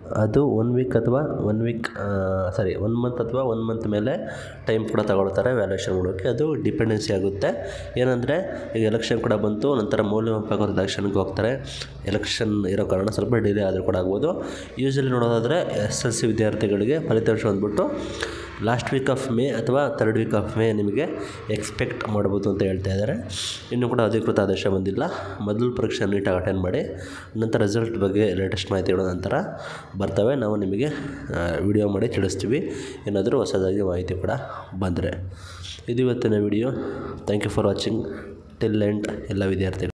ಅದು one week ಅಥವಾ one week sorry one month ಅಥವಾ ಒನ್ ಮಂತ್ ಮೇಲೆ ಟೈಮ್ ಕೂಡ ತಗೊಳ್ತಾರೆ ವ್ಯಾಲ್ಯೂಯೇಷನ್ ಮಾಡೋಕ್ಕೆ ಅದು ಡಿಪೆಂಡೆನ್ಸಿ ಆಗುತ್ತೆ ಏನಂದರೆ ಈಗ ಎಲೆಕ್ಷನ್ ಕೂಡ ಬಂತು ನಂತರ ಮೌಲ್ಯಮಾಪಕರು ಎಲೆಕ್ಷನ್ಗೆ ಹೋಗ್ತಾರೆ ಎಲೆಕ್ಷನ್ ಇರೋ ಕಾರಣ ಸ್ವಲ್ಪ ಡಿಲೇ ಆದರೂ ಕೂಡ ಆಗ್ಬೋದು ಯೂಶ್ವಲಿ ನೋಡೋದಾದರೆ ಎಸ್ ಎಲ್ ಸಿ ವಿದ್ಯಾರ್ಥಿಗಳಿಗೆ ಫಲಿತಾಂಶ ಬಂದ್ಬಿಟ್ಟು ಲಾಸ್ಟ್ ವೀಕ್ ಆಫ್ ಮೇ ಅಥವಾ ತರ್ಡ್ ವೀಕ್ ಆಫ್ ಮೇ ನಿಮಗೆ ಎಕ್ಸ್ಪೆಕ್ಟ್ ಮಾಡ್ಬೋದು ಅಂತ ಹೇಳ್ತಾ ಇದ್ದಾರೆ ಇನ್ನೂ ಕೂಡ ಅಧಿಕೃತ ಆದೇಶ ಬಂದಿಲ್ಲ ಮೊದಲು ಪರೀಕ್ಷೆ ನೀಟಾಗಿ ಅಟೆಂಡ್ ಮಾಡಿ ನಂತರ ರಿಸಲ್ಟ್ ಬಗ್ಗೆ ಲೇಟೆಸ್ಟ್ ಮಾಹಿತಿಗಳ ನಂತರ ಬರ್ತವೆ ನಾವು ನಿಮಗೆ ವಿಡಿಯೋ ಮಾಡಿ ತಿಳಿಸ್ತೀವಿ ಏನಾದರೂ ಹೊಸದಾಗಿ ಮಾಹಿತಿ ಕೂಡ ಬಂದರೆ ಇದು ಇವತ್ತಿನ video thank you for watching till end ಎಲ್ಲ ವಿದ್ಯಾರ್ಥಿಗಳು